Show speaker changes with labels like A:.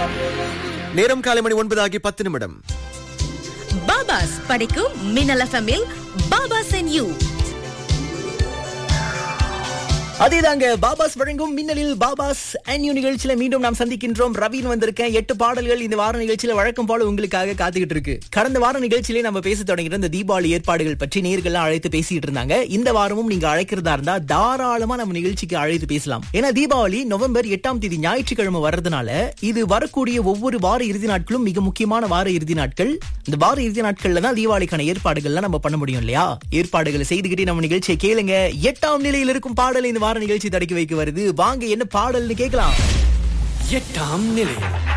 A: நேரம் காலை மணி ஒன்பது ஆகி பத்து நிமிடம்
B: பாபாஸ் படைக்கும் மின்னல் எஃப்எம்மில் பாபாஸ் அண்ட் யூ
C: அதேதாங்க பாபாஸ் வழங்கும் மின்னலில் பாபாஸ் அன்யூ நிகழ்ச்சியில மீண்டும் நாம் சந்திக்கின்றோம் ரவீன் வந்திருக்கேன் எட்டு பாடல்கள் இந்த வார நிகழ்ச்சியில வழக்கம் போல உங்களுக்காக காத்துக்கிட்டு இருக்கு கடந்த வார நிகழ்ச்சியிலே நம்ம பேச தொடங்கிற இந்த தீபாவளி ஏற்பாடுகள் பற்றி நேர்கள்லாம் அழைத்து பேசிட்டு இருந்தாங்க இந்த வாரமும் நீங்க அழைக்கிறதா இருந்தா தாராளமா நம்ம நிகழ்ச்சிக்கு அழைத்து பேசலாம் ஏன்னா தீபாவளி நவம்பர் எட்டாம் தேதி ஞாயிற்றுக்கிழமை வர்றதுனால இது வரக்கூடிய ஒவ்வொரு வார இறுதி நாட்களும் மிக முக்கியமான வார இறுதி நாட்கள் இந்த வார இறுதி நாட்கள்ல தான் தீபாவளிக்கான ஏற்பாடுகள்லாம் நம்ம பண்ண முடியும் இல்லையா ஏற்பாடுகளை செய்துக்கிட்டே நம்ம நிகழ்ச்சியை கேளுங்க எட்டாம் நிலையில் இருக்கும் பாடல் இந்த வார நிகழ்ச்சி தடக்கி வைக்க வருது வாங்க என்ன பாடல்னு கேட்கலாம்
D: எட்டாம் நிலையம்